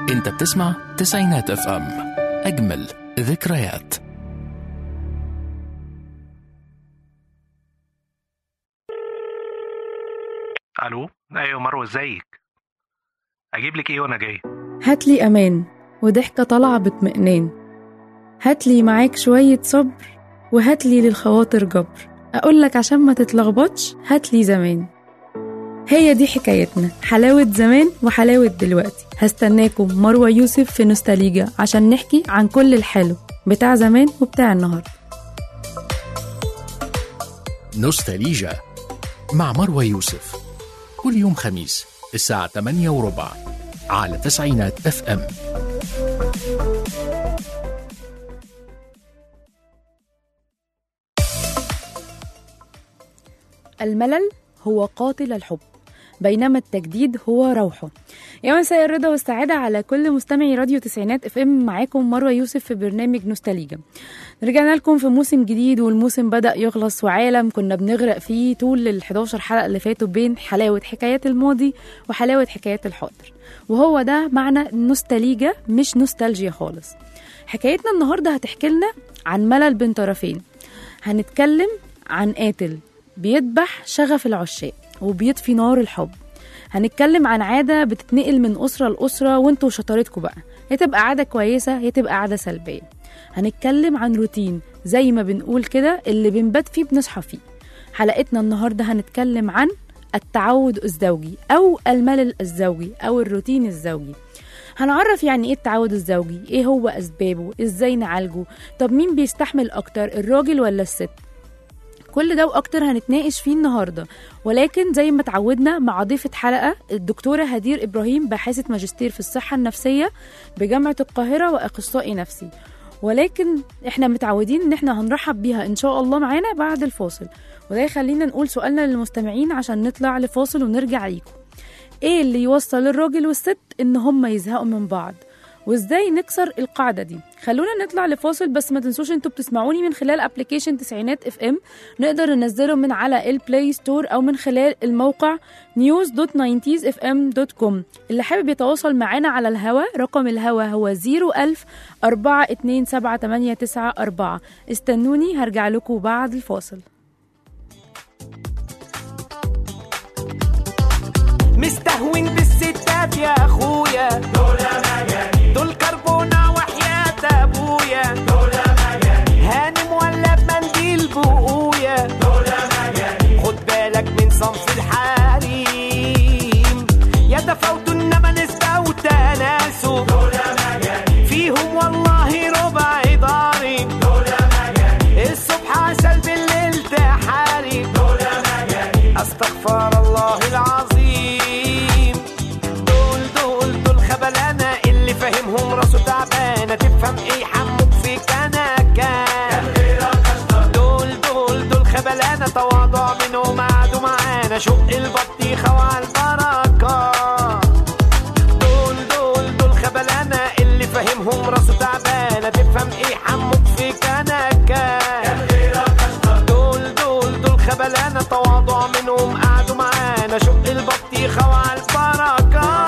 انت بتسمع تسعينات اف ام اجمل ذكريات الو ايوه مروه ازيك اجيب لك ايه وانا جاي هاتلي أمان وضحكة طالعة باطمئنان هاتلي معاك شوية صبر وهاتلي للخواطر جبر أقولك عشان ما تتلخبطش هاتلي زمان هي دي حكايتنا حلاوة زمان وحلاوة دلوقتي هستناكم مروة يوسف في نوستاليجا عشان نحكي عن كل الحلو بتاع زمان وبتاع النهاردة نوستاليجا مع مروى يوسف كل يوم خميس الساعة 8 وربع على تسعينات اف ام الملل هو قاتل الحب بينما التجديد هو روحه يا مساء الرضا والسعادة على كل مستمعي راديو تسعينات اف ام معاكم مروة يوسف في برنامج نوستاليجا رجعنا لكم في موسم جديد والموسم بدأ يخلص وعالم كنا بنغرق فيه طول ال 11 حلقة اللي فاتوا بين حلاوة حكايات الماضي وحلاوة حكايات الحاضر وهو ده معنى نوستاليجا مش نوستالجيا خالص حكايتنا النهاردة هتحكي لنا عن ملل بين طرفين هنتكلم عن قاتل بيذبح شغف العشاق وبيطفي نار الحب هنتكلم عن عادة بتتنقل من أسرة لأسرة وانتوا شطارتكم بقى يا تبقى عادة كويسة يا تبقى عادة سلبية هنتكلم عن روتين زي ما بنقول كده اللي بنبات فيه بنصحى فيه حلقتنا النهاردة هنتكلم عن التعود الزوجي أو الملل الزوجي أو الروتين الزوجي هنعرف يعني ايه التعود الزوجي ايه هو اسبابه ازاي نعالجه طب مين بيستحمل اكتر الراجل ولا الست كل ده واكتر هنتناقش فيه النهارده ولكن زي ما اتعودنا مع ضيفه حلقه الدكتوره هدير ابراهيم باحثه ماجستير في الصحه النفسيه بجامعه القاهره واخصائي نفسي ولكن احنا متعودين ان احنا هنرحب بيها ان شاء الله معانا بعد الفاصل وده يخلينا نقول سؤالنا للمستمعين عشان نطلع لفاصل ونرجع ليكم ايه اللي يوصل الراجل والست ان هم يزهقوا من بعض وازاي نكسر القاعده دي خلونا نطلع لفاصل بس ما تنسوش انتوا بتسمعوني من خلال ابلكيشن تسعينات اف ام نقدر ننزله من على البلاي ستور او من خلال الموقع news.90sfm.com اللي حابب يتواصل معانا على الهوا رقم الهوا هو 01000 427 استنوني هرجع لكم بعد الفاصل مستهون بالستات يا اخويا دول مجانين دول كربونة وحياة ابويا دول مجانين هانم ولا بمنديل بقويا دول مجانين خد بالك من صنف الحريم يتفاوتوا انما نسبة وتناسب دول مجانين فيهم والله ربع ضارب دول مجانين الصبح عسل بالليل تحارب دول مجانين استغفر الله العظيم دول دول دول خبلانة اللي فاهمهم راسه تعبانة تفهم ايه حموك في كنكة دول دول دول خبلانة تواضع منهم قعدوا معانا شق البطيخة وعلى البركة دول دول دول خبلانة اللي فاهمهم راسه تعبانة تفهم ايه حموك في كنكة دول دول دول خبلانة تواضع منهم قعدوا معانا شق البطيخة وعلى البركة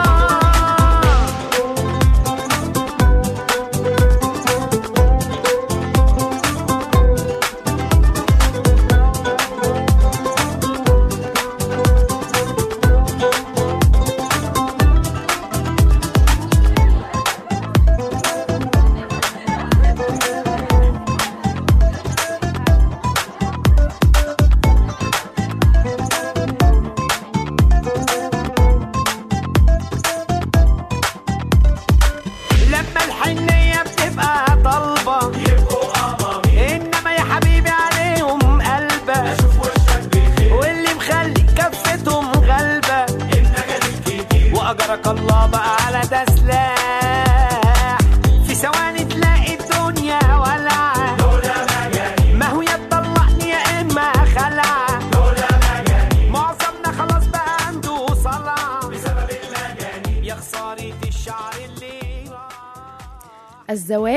لما الحنية بتبقى طالبة إنما يا حبيبي عليهم قلبة واللي مخلي كفتهم غلبة وأجرك الله بقى على ده سلاح في ثواني تلاقي الدنيا ولعة ما هو يا تطلقني يا إما خلعة معظمنا خلاص بقى عنده صلع بسبب المجانين يا خسارة الشعر اللي راح الزواج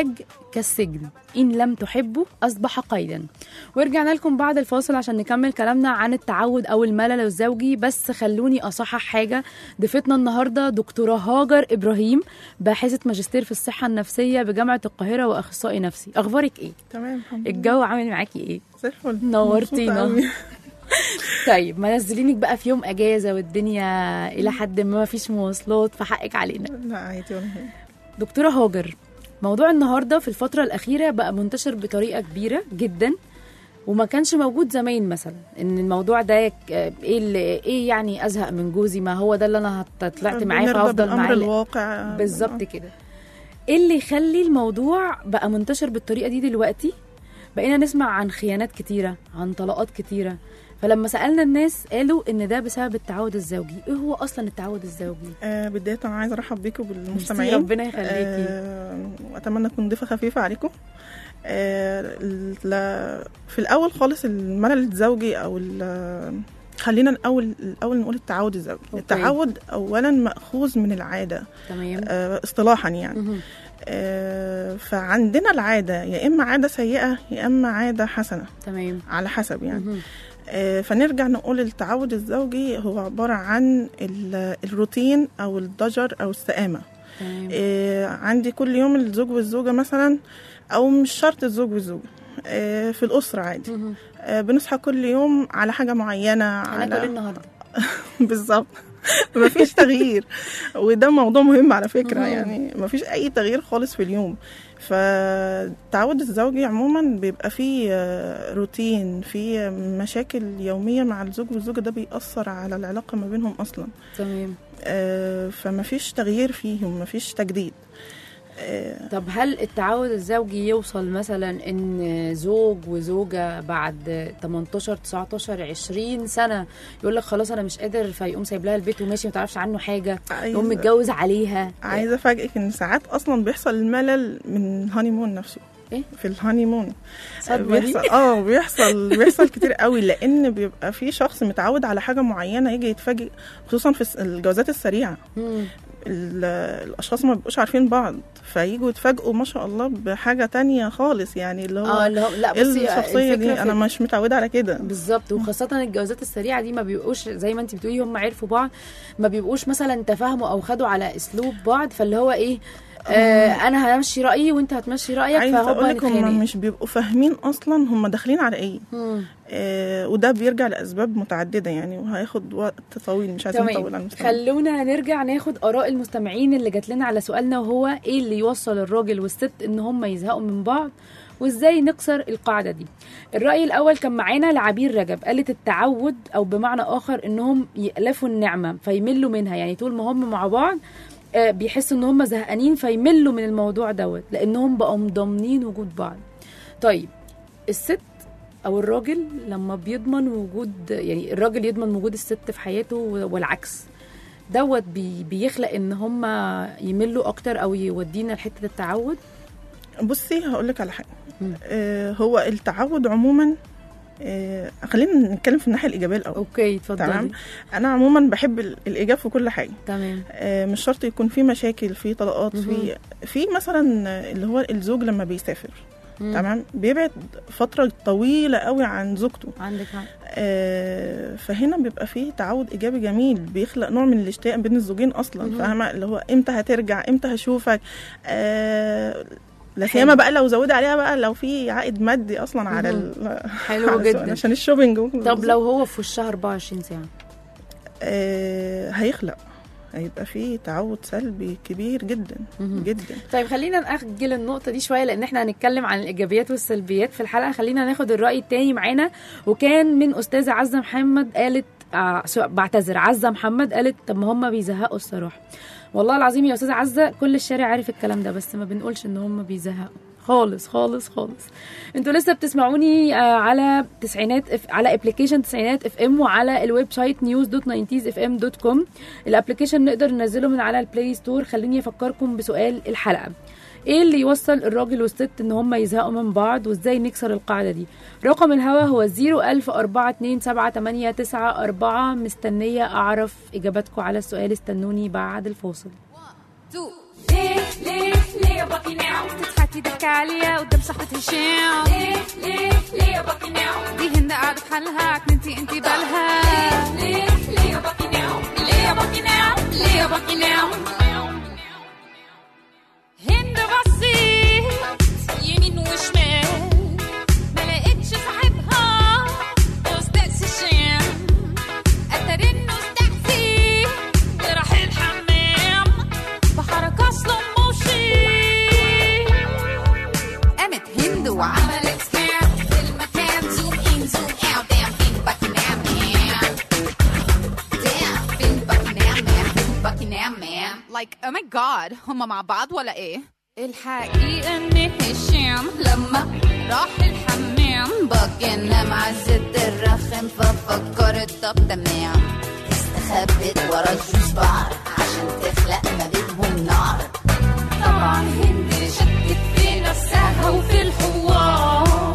كالسجن إن لم تحبه أصبح قيدا ورجعنا لكم بعد الفاصل عشان نكمل كلامنا عن التعود أو الملل الزوجي بس خلوني أصحح حاجة ضيفتنا النهاردة دكتورة هاجر إبراهيم باحثة ماجستير في الصحة النفسية بجامعة القاهرة وأخصائي نفسي أخبارك إيه؟ تمام الحمد لله الجو عامل معاكي إيه؟ زي الفل نورتينا. مبسوطة أوي. طيب ما نزلينك بقى في يوم اجازه والدنيا الى حد ما ما فيش مواصلات فحقك علينا لا عادي ولا حاجة دكتوره هاجر موضوع النهارده في الفتره الاخيره بقى منتشر بطريقه كبيره جدا وما كانش موجود زمان مثلا ان الموضوع ده ك- ايه اللي ايه يعني ازهق من جوزي ما هو ده اللي انا هت- طلعت معاه بنرضى فهفضل بالأمر معاه الواقع بالظبط كده ايه اللي يخلي الموضوع بقى منتشر بالطريقه دي دلوقتي بقينا نسمع عن خيانات كتيره عن طلاقات كتيره فلما سالنا الناس قالوا ان ده بسبب التعود الزوجي ايه هو اصلا التعود الزوجي آه بداية أنا عايزة أرحب بيكم ميرسي، بالمستمعين ربنا يخليكي آه وأتمنى أكون ضيفة خفيفة عليكم آه لا- في الأول خالص الملل الزوجي أو ال- خلينا الأول الأول نقول التعود الزوجي أوكي. التعود أولا مأخوذ من العادة تمام آه اصطلاحا يعني مهم. آه فعندنا العادة يا إما عادة سيئة يا إما عادة حسنة تمام على حسب يعني مهم. آه، فنرجع نقول التعود الزوجي هو عبارة عن ال- الروتين أو الضجر أو السآمة تمام آه، عندي كل يوم الزوج والزوجة مثلا أو مش شرط الزوج والزوجة آه، في الأسرة عادي مهم. آه، بنصحى كل يوم على حاجة معينة هناكل على النهارده بالظبط مفيش تغيير وده موضوع مهم على فكرة مهم. يعني مفيش أي تغيير خالص في اليوم فالتعود الزوجي عموما بيبقى فيه آه، روتين فيه مشاكل يومية مع الزوج والزوجة ده بيأثر على العلاقة ما بينهم أصلا تمام آه، فمفيش تغيير فيهم مفيش تجديد آه، طب هل التعود الزوجي يوصل مثلا ان زوج وزوجه بعد 18 19 20 سنه يقول لك خلاص انا مش قادر فيقوم سايب لها البيت وماشي ما تعرفش عنه حاجه يقوم عايزة متجوز عليها عايزة أفاجئك إن ساعات أصلا بيحصل الملل من الهانيمون نفسه إيه؟ في الهانيمون صدمة دي؟ بيحصل اه بيحصل بيحصل كتير قوي لان بيبقى في شخص متعود على حاجه معينه يجي يتفاجئ خصوصا في الس- الجوازات السريعه مم. ال- الاشخاص ما بيبقوش عارفين بعض فيجوا يتفاجئوا ما شاء الله بحاجه تانية خالص يعني اللي اه هو اللي هو لا ايه بصي الشخصيه الفكرة دي في- انا مش متعوده على كده بالظبط وخاصة الجوازات السريعة دي ما بيبقوش زي ما انت بتقولي هم عرفوا بعض ما بيبقوش مثلا تفاهموا او خدوا على اسلوب بعض فاللي هو ايه آه انا همشي رايي وانت هتمشي رايك عايزه فهوبا اقول لك هم نتخانق مش بيبقوا فاهمين اصلا هم داخلين على ايه مم. آه وده بيرجع لاسباب متعدده يعني وهياخد وقت طويل مش عايزين نطول على تمام المستمع خلونا نرجع ناخد اراء المستمعين اللي جات لنا على سؤالنا وهو ايه اللي يوصل الراجل والست ان هم يزهقوا من بعض وازاي نكسر القاعده دي الراي الاول كان معانا لعبير رجب قالت التعود او بمعنى اخر انهم يالفوا النعمه فيملوا منها يعني طول ما هم مع بعض آه، بيحسوا ان هم زهقانين فيملوا من الموضوع دوت لانهم بقوا مضامنين وجود بعض طيب الست او الراجل لما بيضمن وجود يعني الراجل يضمن وجود الست في حياته والعكس دوت بي بيخلق ان هم يملوا اكتر او يودينا لحته التعود بصي هقول لك على حاجه مم. آه هو التعود عموما آه خلينا نتكلم في الناحيه الايجابيه الاول اوكي اتفضلي تمام انا عموما بحب ال- الايجاب في كل حاجه تمام آه مش شرط يكون في مشاكل في طلقات في في مثلا اللي هو الزوج لما بيسافر مم. تمام بيبعد فتره طويله قوي عن زوجته عندك حق آه فهنا بيبقى فيه تعود ايجابي جميل بيخلق نوع من الاشتياق بين الزوجين اصلا مهم. فاهمه اللي هو امتى هترجع امتى هشوفك آه لا حلو. سيما بقى لو زود عليها بقى لو في عائد مادي اصلا على مهم. ال- حلو على السؤال جدا عشان الشوبينج طب لو هو في وشها 24 ساعه آه هيخلق هيبقى فيه تعود سلبي كبير جدا مهم. جدا طيب خلينا نأجل النقطة دي شوية لأن احنا هنتكلم عن الإيجابيات والسلبيات في الحلقة خلينا ناخد الرأي التاني معانا وكان من أستاذة عزة محمد قالت آه سو- بعتذر عزة محمد قالت طب ما هم بيزهقوا الصراحة والله العظيم يا أستاذة عزة كل الشارع عارف الكلام ده بس ما بنقولش إن هم بيزهقوا خالص خالص خالص انتوا لسه بتسمعوني آه، على تسعينات اف على ابلكيشن تسعينات اف ام وعلى الويب سايت نيوز دوت ناينتيز اف ام دوت كوم الابلكيشن نقدر ننزله من على البلاي ستور خليني افكركم بسؤال الحلقه ايه اللي يوصل الراجل والست ان هم يزهقوا من بعض وازاي نكسر القاعده دي رقم الهوا هو 010427894 مستنيه اعرف اجاباتكم على السؤال استنوني بعد الفاصل ليه ليه ليه يا باكي ناو تضحكي ضحكة عالية قدام صاحبة هشام ليه ليه ليه يا باكي ناو دي هند قاعدة في حالها عكنتي انتي بالها ليه ليه ليه يا باكي ناو ليه يا باكي ناو ليه يا باكي ناو هند بصيت يمين وشمال ما لقيتش صاحبها استاذ الشام اتاري انه استحسي وراح الحمام بحركة سلو موشن قامت هند وعملت سكان في المكان زوم ان زوم اوت دام فين باكينام مان دام فين باكينام مان فين باكينام مان لايك او ماي جاد هما مع بعض ولا ايه الحقيقة ان هشام لما راح الحمام باكينام عزت الرخم ففكرت طب تمام استخبت ورا الجوز بار عشان تخلق ما بينهم نار طبعا هند شكت في نفسها وفي الحوار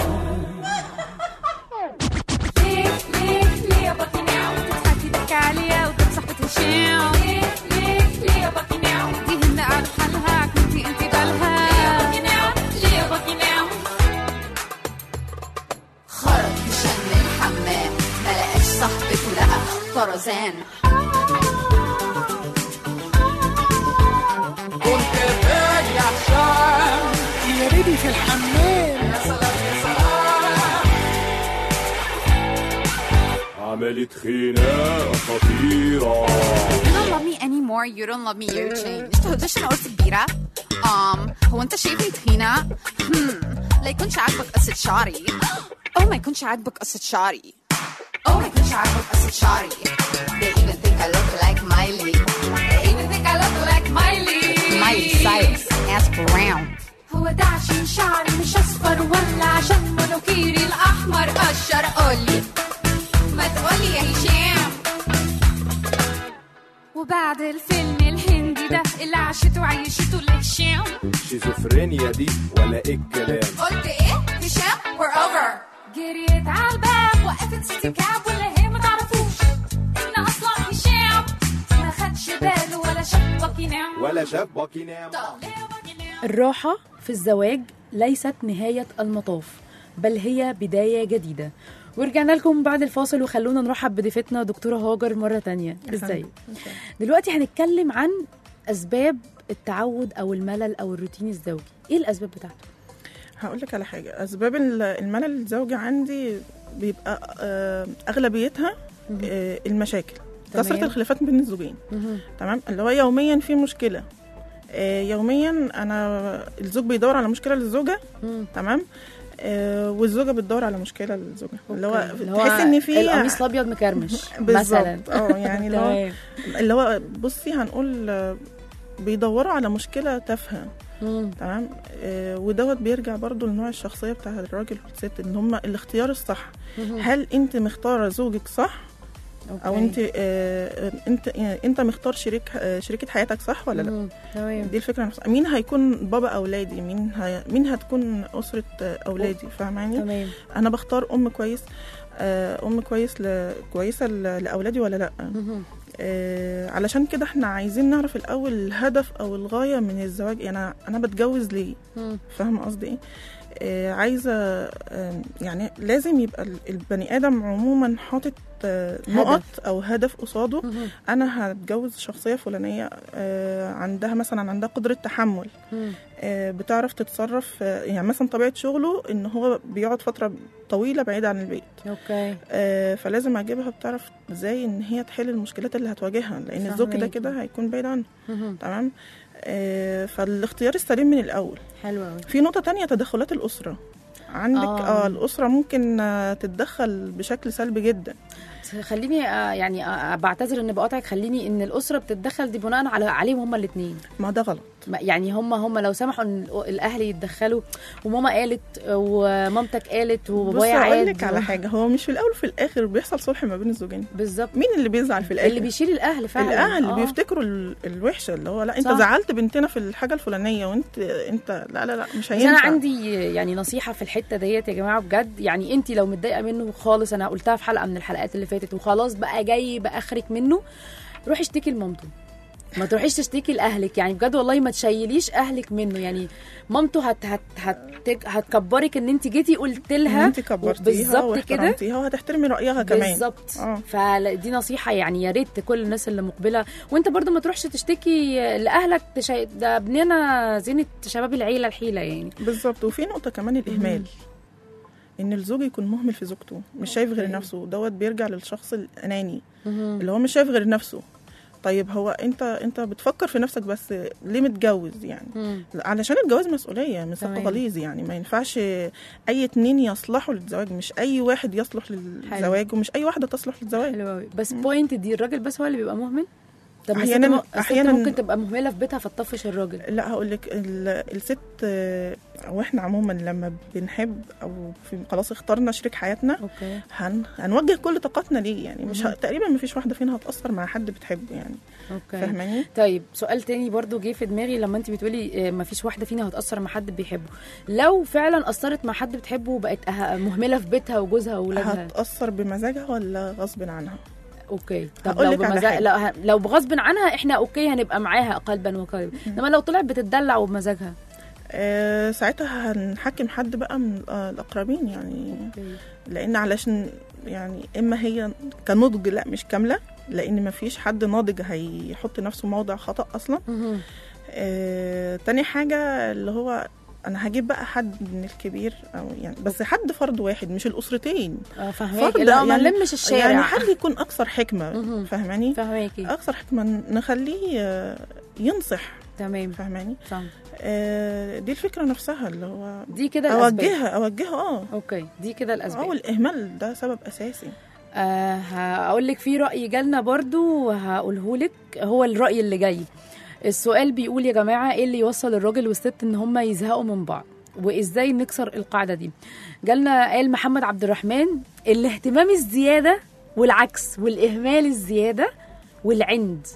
ليه ليه ليه يا باكي ناو تضحكي ضحكة عالية قدام صاحبة هشام ليه ليه ليه يا باكي ناو دي هند قاعدة في حالها عكنتي انتي بالها ليه يا باكي ناو ليه يا باكي ناو خرج هشام من الحمام ما لقاش صاحبته لقى طرزان يا بيبي في الحمام عملت خناقة خطيرة You don't love me anymore, you don't love me, you're changed. تهدش انا قلت كبيرة؟ um هو انت شايفني تخينة؟ hmm لا يكونش عاجبك قصة شعري او ما يكونش عاجبك قصة شعري او ما يكونش عاجبك قصة شعري They even think I look like Miley They even think I look like Miley Miley Cyrus ass brown هو ده عشان شعري مش اصفر ولا عشان منوكيري الاحمر قشر قولي ما تقولي يا هشام وبعد الفيلم الهندي ده اللي عاشته وعيشته لهشام شيزوفرينيا دي ولا ايه الكلام قلت ايه هشام we're over جريت على الباب وقفت سيتي كاب ولا هي ما تعرفوش ان اصلا هشام ما خدش باله ولا شاف باكينام ولا شاف باكينام الراحة في الزواج ليست نهاية المطاف بل هي بداية جديدة ورجعنا لكم بعد الفاصل وخلونا نرحب بضيفتنا دكتورة هاجر مرة تانية ازاي دلوقتي هنتكلم عن أسباب التعود أو الملل أو الروتين الزوجي ايه الأسباب بتاعته؟ هقول لك على حاجه اسباب ال- الملل الزوجي عندي بيبقى آه، اغلبيتها آه، المشاكل تمام. كثره الخلافات بين الزوجين تمام اللي هو يوميا في مشكله آه، يوميا انا الزوج بيدور على مشكله للزوجه مم. تمام آه، والزوجه بتدور على مشكله للزوجه اللي هو أوكي. اللي تحس ان في القميص الأبيض مكرمش مثلا بالظبط اه يعني اللي هو تمام اللي هو بصي هنقول آه، بيدوروا على مشكله تافهه مم. تمام آه ودوت بيرجع برضو لنوع الشخصيه بتاع الراجل والست ان هم الاختيار الصح مهم. هل انت مختاره زوجك صح او أوكي. انت آه انت آه، انت مختار شريك آه شريكه حياتك صح ولا لا مم. تمام دي الفكره نفسها مين هيكون بابا اولادي مين هي... مين هتكون اسره آه، اولادي فاهماني تمام انا بختار ام كويس آه، ام كويس ل... كويسه ل... لاولادي ولا لا مهم. آه، علشان كده احنا عايزين نعرف الاول الهدف او الغايه من الزواج يعني انا بتجوز ليه مم. فاهمه قصدي ايه آه، عايزه آه، يعني لازم يبقى ال- البني ادم عموما حاطط آه، نقط او هدف قصاده مهم. انا هتجوز شخصيه فلانيه آه، عندها مثلا عندها قدره تحمل مم. آه، بتعرف تتصرف آه، يعني مثلا طبيعه شغله ان هو بيقعد فتره طويله بعيد عن البيت اوكي آه، فلازم اجيبها بتعرف ازاي ان هي تحل المشكلات اللي هتواجهها لان الزوج كده فهماكي. كده هيكون بعيد عنه مهم. تمام آه، فالاختيار السليم من الاول حلو قوي في نقطه تانية تدخلات الاسره عندك آه. اه, الاسره ممكن آه، تتدخل بشكل سلبي جدا خليني آه، يعني آه، بعتذر ان بقاطعك خليني ان الاسره بتتدخل دي بناء على عليهم هما الاثنين ما ده غلط يعني هم هم لو سمحوا ان ال- الاهل يتدخلوا وماما قالت ومامتك قالت بص وبابايا اقول عاد لك على حاجه هو مش في الاول وفي الاخر بيحصل صلح ما بين الزوجين بالظبط مين اللي بيزعل في الاخر اللي بيشيل الاهل فعلا الاهل آه. بيفتكروا ال- الوحشه اللي هو لا انت صح. زعلت بنتنا في الحاجه الفلانيه وانت انت لا لا لا مش بس هينفع انا عندي يعني نصيحه في الحته ديت يا جماعه بجد يعني انت لو متضايقه منه خالص انا قلتها في حلقه من الحلقات اللي فاتت وخلاص بقى جاي باخرك منه روحي اشتكي لمامته ما تروحيش تشتكي لاهلك يعني بجد والله ما تشيليش اهلك منه يعني مامته هت هت هت هتكبرك ان انت جيتي قلت ان لها انت كبرتيها بالظبط كده واحترمتيها وهتحترمي رايها كمان بالظبط اه فدي نصيحه يعني يا ريت كل الناس اللي مقبله وانت برضو ما تروحش تشتكي لاهلك تشي... ده ابننا زينه شباب العيله الحيله يعني بالظبط وفي نقطه كمان الاهمال ان الزوج يكون مهمل في زوجته مش شايف غير أوكي. نفسه دوت بيرجع للشخص الاناني مهم. اللي هو مش شايف غير نفسه طيب هو انت انت بتفكر في نفسك بس ليه متجوز يعني مم. علشان الجواز مسؤوليه مساق تمام. غليظ يعني ما ينفعش اي اتنين يصلحوا للزواج مش اي واحد يصلح للزواج ومش اي واحده تصلح للزواج حلو قوي بس بوينت دي الراجل بس هو اللي بيبقى مهمل طب ما الست أحياناً- م- الست أحياناً- ممكن تبقى مهمله في بيتها فتطفش الراجل لا هقول لك الست آه، او احنا عموما لما بنحب او في خلاص اخترنا شريك حياتنا اوكي هن هنوجه كل طاقتنا ليه يعني مش ه... مهم. تقريبا ما فيش واحده فينا هتاثر مع حد بتحبه يعني اوكي فاهماني طيب سؤال تاني برضو جه في دماغي لما انت بتقولي ما فيش واحده فينا هتاثر مع حد بيحبه لو فعلا اثرت مع حد بتحبه وبقت أه- مهمله في بيتها وجوزها واولادها هتاثر بمزاجها ولا غصب عنها اوكي طب هقول لو لك على بمزاج حاجة. لو, ه... لو بغصب عنها احنا اوكي هنبقى معاها قلبا وقالبا انما لو طلعت بتدلع وبمزاجها آه ساعتها هنحكم حد بقى من آه الاقربين يعني اوكي لان علشان يعني اما هي كنضج لا مش كامله لان ما فيش حد ناضج هيحط نفسه موضع خطا اصلا مهم. آه، تاني حاجة اللي هو أنا هجيب بقى حد من الكبير أو يعني بس حد فرد واحد مش الأسرتين اه فهماكي فرد لا ما يعني- نلمش الشارع يعني حد يكون أكثر حكمة مهم. فاهماني فهماكي أكثر حكمة نخليه آه، ينصح تمام فاهماني صح آه، دي الفكرة نفسها اللي هو دي كده الاسباب أوجهها أوجهها اه اوكي دي كده اه الاسباب والإهمال ده سبب أساسي آه هقول لك في رأي جالنا برضو هقوله لك هو الرأي اللي جاي السؤال بيقول يا جماعة ايه اللي يوصل الراجل والست ان هم يزهقوا من بعض وازاي نكسر القاعدة دي جالنا قال محمد عبد الرحمن الاهتمام الزيادة والعكس والإهمال الزيادة والعند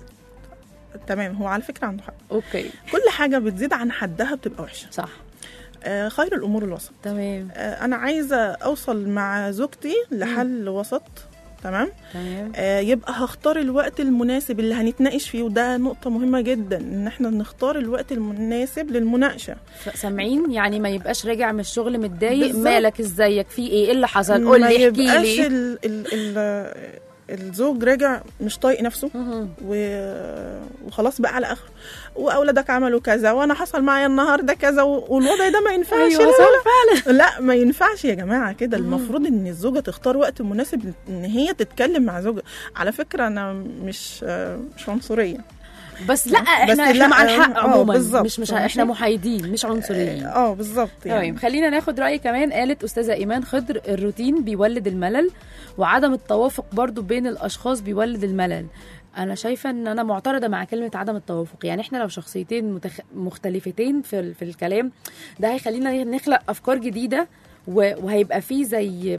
تمام هو على فكرة عنده حق اوكي كل حاجة بتزيد عن حدها بتبقى وحشة صح آه، خير الأمور الوسط تمام آه، انا عايزه اوصل مع زوجتي لحل وسط تمام تمام آه يبقى هختار الوقت المناسب اللي هنتناقش فيه وده نقطه مهمه جدا ان احنا نختار الوقت المناسب للمناقشه ف- سامعين يعني ما يبقاش راجع من الشغل متضايق بالظبط. مالك ازيك في ايه ايه اللي حصل قول ما لي احكي يبقاش لي ال ال ال الزوج راجع مش طايق نفسه مهم. و- وخلاص بقى على اخره واولادك عملوا كذا وانا حصل معايا النهارده كذا و- والوضع ده ما ينفعش ايوه لا صح فعلا لا ما ينفعش يا جماعه كده المفروض ان الزوجه تختار وقت مناسب ان هي تتكلم مع زوجها على فكره انا مش آه، مش عنصريه بس لا بس احنا احنا لا، مع الحق آه، عموما بالظبط. مش مش ماشي. احنا محايدين مش عنصريين اه بالظبط تمام يعني خلينا ناخد رأي كمان قالت أستاذة إيمان خضر الروتين بيولد الملل وعدم التوافق برضو بين الأشخاص بيولد الملل أنا شايفة إن أنا معترضة مع كلمة عدم التوافق يعني إحنا لو شخصيتين متخ... مختلفتين في, ال... في الكلام ده هيخلينا نخلق أفكار جديدة و... وهيبقى فيه زي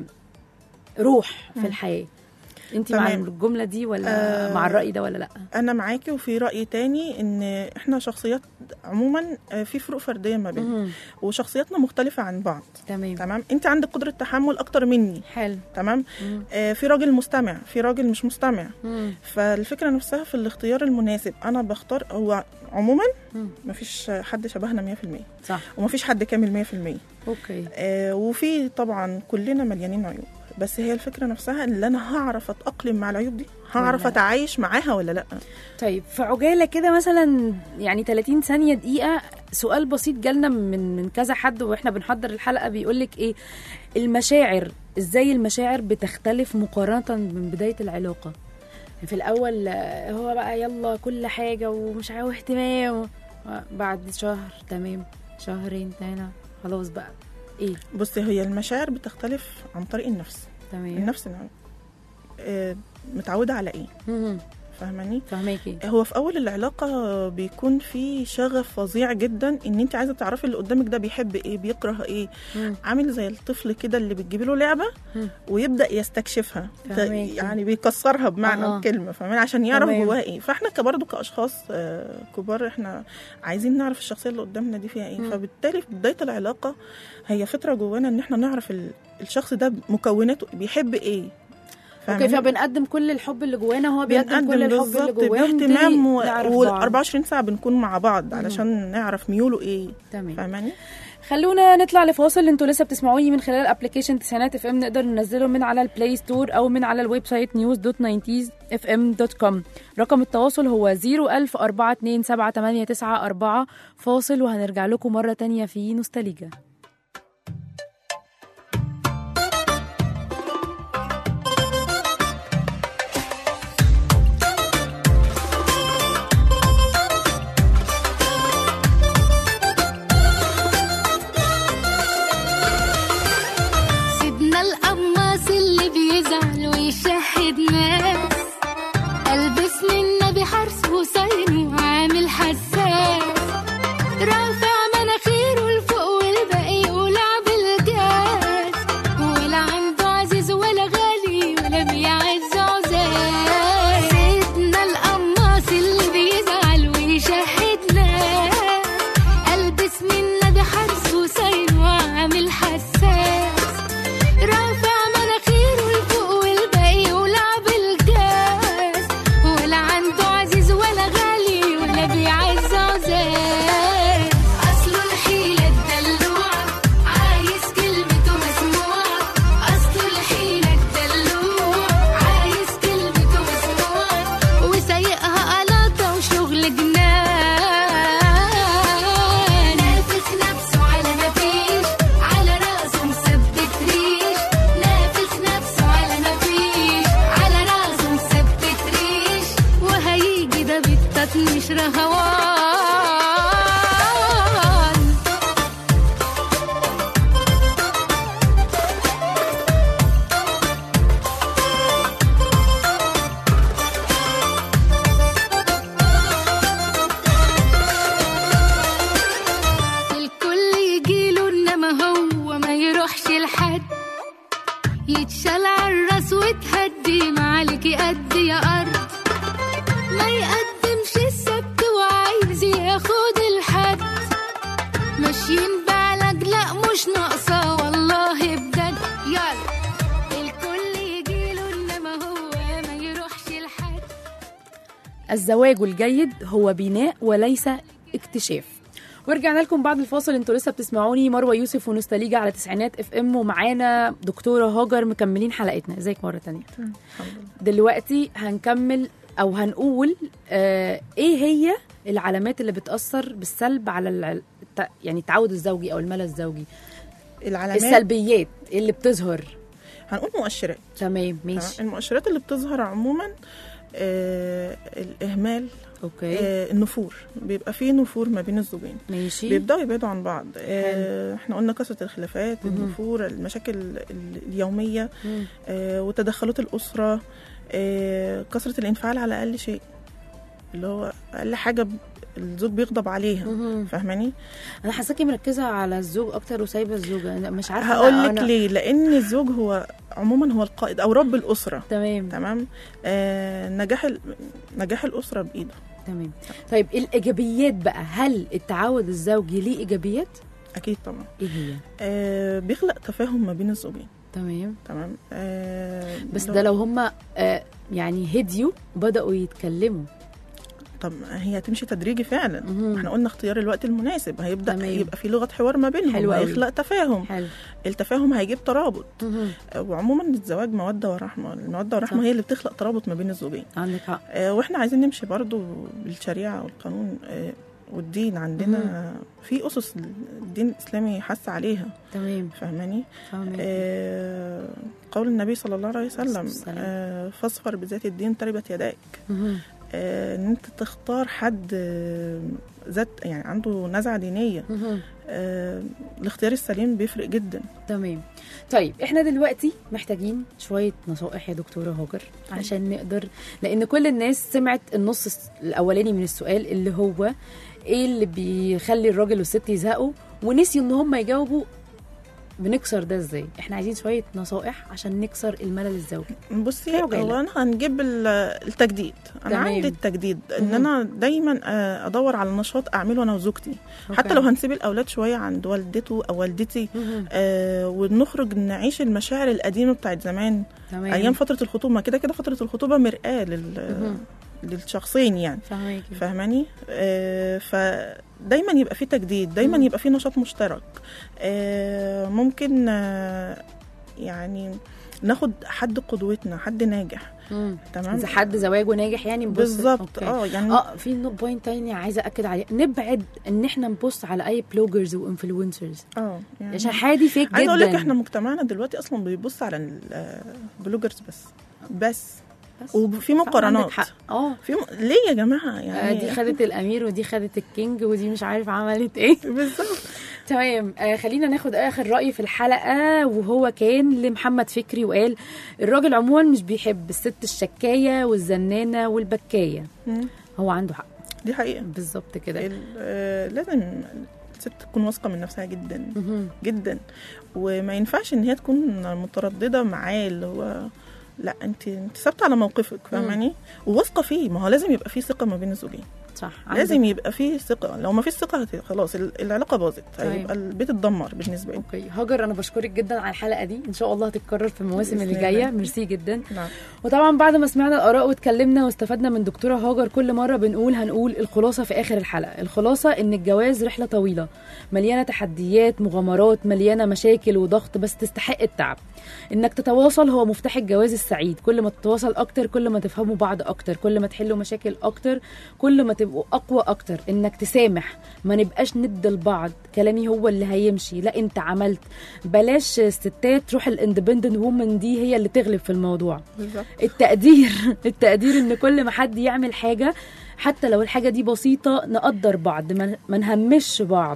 روح في الحياة انت مع تمام. الجملة دي ولا آه، مع الرأي ده ولا لا انا معاكي وفي راي تاني ان احنا شخصيات عموما آه، في فروق فرديه ما بيننا مهم. وشخصياتنا مختلفه عن بعض تمام تمام انت عندك قدره تحمل اكتر مني حلو تمام مم. آه في راجل مستمع في راجل مش مستمع مم. فالفكره نفسها في الاختيار المناسب انا بختار هو عموما مم. مفيش حد شبهنا 100% صح ومفيش حد كامل 100% اوكي آه وفي طبعا كلنا مليانين عيوب بس هي الفكره نفسها ان انا هعرف اتاقلم مع العيوب دي هعرف ولا- اتعايش معاها ولا لا طيب في عجاله كده مثلا يعني 30 ثانيه دقيقه سؤال بسيط جالنا من من كذا حد واحنا بنحضر الحلقه بيقول لك ايه المشاعر ازاي المشاعر بتختلف مقارنه من بدايه العلاقه في الاول آه، هو بقى يلا كل حاجه ومش عارف اهتمام آه، بعد شهر تمام شهرين تاني خلاص بقى ايه بصي هي المشاعر بتختلف عن طريق النفس تمام النفس نوع. آه متعوده على ايه مهم. فاهماني فهماكي هو في اول العلاقه بيكون في شغف فظيع جدا ان انت عايزه تعرفي اللي قدامك ده بيحب ايه بيكره ايه مم. عامل زي الطفل كده اللي بتجيبي له لعبه مم. ويبدا يستكشفها ف- فهماكي. يعني بيكسرها بمعنى أها. الكلمه فاهمين عشان يعرف تمام. جواها ايه فاحنا كبرضه كاشخاص آه، كبار احنا عايزين نعرف الشخصيه اللي قدامنا دي فيها ايه مم. فبالتالي في بدايه العلاقه هي فطره جوانا ان احنا نعرف ال- الشخص ده مكوناته بيحب ايه اوكي فاهماني؟ فبنقدم كل الحب اللي جوانا وهو بيقدم كل بنقدم الحب اللي بالظبط جواه باهتمام و... نعرف وال بعض. 24 ساعه بنكون مع بعض علشان نعرف ميوله ايه تمام فاهماني خلونا نطلع لفاصل انتوا لسه بتسمعوني من خلال ابلكيشن تسعينات اف ام نقدر ننزله من على البلاي ستور او من على الويب سايت نيوز دوت اف ام دوت كوم رقم التواصل هو 010427894 فاصل وهنرجع لكم مرة تانية في نوستاليجا سيبنا القماص اللي بيزعل ويشهد ناس البس من النبي حرس وصين وعامل حساس رافع مناخيره لفوق والباقي يولع بالجاز ولا عنده عزيز ولا غالي ولا بيعز عزاز سيدنا القماص اللي بيزعل ويشهد ناس البس من النبي حرس وصين وعامل حساس رافع مناخيره لفوق والباقي يولع بالجاز ولا عنده عزيز ولا غالي ولا بيعز عزاز اصله الحيلة الدلوعة عايز كلمته مسموعة اصله الحيلة الدلوعة عايز كلمته مسموعة وسايقها قلاطة وشغل جنان نافخ نفسه على مفيش على راسه مثبت ريش نافخ نفسه على مفيش على راسه مثبت ريش وهيجي ده بالتطنيش رهوان الكل يجيله انما هو ما يروحش لحد يتشال عالراس وتهدي معالك قد يا ارض ما يقدمش السبت وعايز ياخد الحد ماشيين بعلاج لا مش ناقصه والله بجد يلا الكل يجيله انما هو ما يروحش لحد الزواج الجيد هو بناء وليس اكتشاف ورجعنا لكم بعد الفاصل انتوا لسه بتسمعوني مروه يوسف ونوستاليجا على تسعينات اف ام ومعانا دكتوره هاجر مكملين حلقتنا ازيك مره تانية دلوقتي هنكمل او هنقول آه ايه هي العلامات اللي بتاثر بالسلب على الع- الت- يعني التعود الزوجي او الملل الزوجي العلامات السلبيات اللي بتظهر هنقول مؤشرات تمام ماشي تمام؟ المؤشرات اللي بتظهر عموما آه الاهمال اوكي آه النفور بيبقى فيه نفور ما بين الزوجين ماشي بيبداوا يبعدوا عن بعض آه احنا قلنا كثره الخلافات النفور المشاكل ال- اليوميه مم. آه وتدخلات الاسره آه كثره الانفعال على اقل شيء اللي هو اقل حاجه ب- الزوج بيغضب عليها مهم. فاهماني انا حاساكي مركزه على الزوج اكتر وسايبه الزوجه أنا مش عارفه هقول لا، لك أنا- ليه لان الزوج هو عموما هو القائد او رب الاسره تمام تمام آه نجاح ال- نجاح الاسره بايده تمام طيب الايجابيات بقى هل التعاود الزوجي ليه ايجابيات اكيد طبعا ايه هي آه بيخلق تفاهم ما بين الزوجين تمام تمام آه بس لو- ده لو هما آه يعني هديوا بداوا يتكلموا طب هي هتمشي تدريجي فعلا مهم. احنا قلنا اختيار الوقت المناسب هيبدا تمام. يبقى في لغه حوار ما بينهم حلو أوي. هيخلق تفاهم حلو التفاهم هيجيب ترابط مهم. آه، وعموما الزواج موده ورحمه الموده والرحمه صح. هي اللي بتخلق ترابط ما بين الزوجين عندك حق آه، واحنا عايزين نمشي برضو بالشريعه والقانون آه، والدين عندنا في اسس الدين الاسلامي حث عليها تمام فاهماني فاهمة آه، قول النبي صلى الله عليه وسلم السلام. آه، فاصفر بذات الدين تربت يداك مهم. آه، ان انت تختار حد آه، ذات يعني عنده نزعه دينيه مهم. آه، الاختيار السليم بيفرق جدا تمام طيب احنا دلوقتي محتاجين شويه نصائح يا دكتوره هاجر عشان نقدر لان كل الناس سمعت النص الس- الاولاني من السؤال اللي هو ايه اللي بيخلي الراجل والست يزهقوا ونسيوا ان هم يجاوبوا بنكسر ده ازاي احنا عايزين شويه نصائح عشان نكسر الملل الزوجي بصي في عجالة. هو انا هنجيب ال- التجديد انا تمام. عندي التجديد ان مهم. انا دايما آه، ادور على نشاط اعمله انا وزوجتي حتى أوكي. لو هنسيب الاولاد شويه عند والدته او والدتي مهم. آه ونخرج نعيش المشاعر القديمه بتاعت زمان تمام ايام فتره الخطوبه كده كده فتره الخطوبه مرآه لل مهم. للشخصين يعني فاهماكي فاهماني آه فدايما يبقى في تجديد دايما مم. يبقى في نشاط مشترك آه ممكن آه يعني ناخد حد قدوتنا حد ناجح مم. تمام اذا حد زواجه ناجح يعني نبص بالظبط أوكي. اه يعني اه في نوت بوينت تانية عايزه اكد عليه نبعد ان احنا نبص على اي بلوجرز وانفلونسرز اه يعني عشان حادي فيك جدا عايزه اقول لك احنا مجتمعنا دلوقتي اصلا بيبص على البلوجرز بس بس بس. وفي صح، مقارنات عندك حق. اه في م... ليه يا جماعه آه، يعني دي خدت الامير ودي خدت الكينج ودي مش عارف عملت ايه بالظبط تمام آه خلينا ناخد اخر راي في الحلقه وهو كان لمحمد فكري وقال الراجل عموما مش بيحب الست الشكايه والزنانه والبكايه مم. هو عنده حق دي حقيقه بالظبط كده ال- آه، لازم الست تكون واثقه من نفسها جدا مهم. جدا وما ينفعش ان هي تكون متردده معاه اللي هو لا انت انت ثابته على موقفك فاهماني وواثقه فيه ما هو لازم يبقى في ثقه ما بين الزوجين صح لازم يبقى في ثقه لو ما فيش ثقه هت- خلاص ال- العلاقه باظت طيب. هيبقى البيت اتدمر بالنسبه لي اوكي هاجر انا بشكرك جدا على الحلقه دي ان شاء الله هتتكرر في المواسم بإذن اللي جايه الله. ميرسي جدا نعم وطبعا بعد ما سمعنا الاراء واتكلمنا واستفدنا من دكتوره هاجر كل مره بنقول هنقول الخلاصه في اخر الحلقه الخلاصه ان الجواز رحله طويله مليانه تحديات مغامرات مليانه مشاكل وضغط بس تستحق التعب انك تتواصل هو مفتاح الجواز السعيد كل ما تتواصل اكتر كل ما تفهموا بعض اكتر كل ما تحلوا مشاكل اكتر كل ما تبقوا اقوى اكتر انك تسامح ما نبقاش ند لبعض كلامي هو اللي هيمشي لا انت عملت بلاش ستات تروح الاندبندنت وومن دي هي اللي تغلب في الموضوع بالظبط التقدير التقدير ان كل ما حد يعمل حاجه حتى لو الحاجه دي بسيطه نقدر بعض ما ما نهمش بعض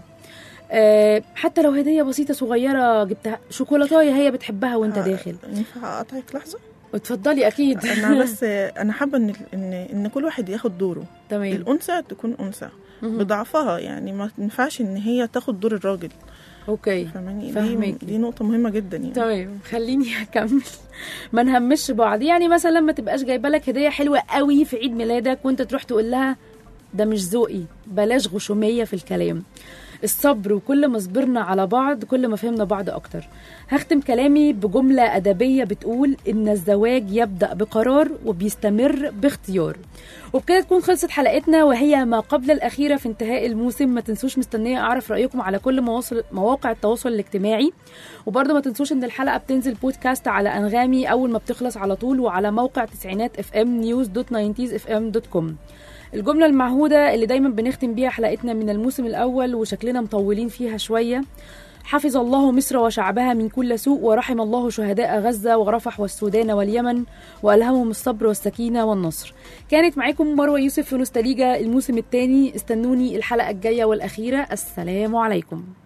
آه، حتى لو هديه بسيطه صغيره جبتها شوكولاتايه هي بتحبها وانت آه، داخل ينفع اقطعك لحظه اتفضلي اكيد انا بس انا حابه ان ان ان كل واحد ياخد دوره تمام الانثى تكون انثى مهم. بضعفها يعني ما ينفعش ان هي تاخد دور الراجل اوكي فاهماني دي, فاهماكي. دي نقطه مهمه جدا يعني تمام خليني اكمل ما نهمش بعض يعني مثلا ما تبقاش جايبه لك هديه حلوه قوي في عيد ميلادك وانت تروح تقول لها ده مش ذوقي بلاش غشوميه في الكلام الصبر وكل ما صبرنا على بعض كل ما فهمنا بعض اكتر هختم كلامي بجمله ادبيه بتقول ان الزواج يبدا بقرار وبيستمر باختيار وبكده تكون خلصت حلقتنا وهي ما قبل الأخيرة في انتهاء الموسم ما تنسوش مستنية أعرف رأيكم على كل مواصل مواقع التواصل الاجتماعي وبرضه ما تنسوش إن الحلقة بتنزل بودكاست على أنغامي أول ما بتخلص على طول وعلى موقع تسعينات اف ام نيوز دوت ناينتيز اف ام دوت كوم الجملة المعهودة اللي دايما بنختم بيها حلقتنا من الموسم الأول وشكلنا مطولين فيها شوية حفظ الله مصر وشعبها من كل سوء ورحم الله شهداء غزة ورفح والسودان واليمن وألهمهم الصبر والسكينة والنصر كانت معاكم مروة يوسف في نوستاليجا الموسم الثاني استنوني الحلقة الجاية والأخيرة السلام عليكم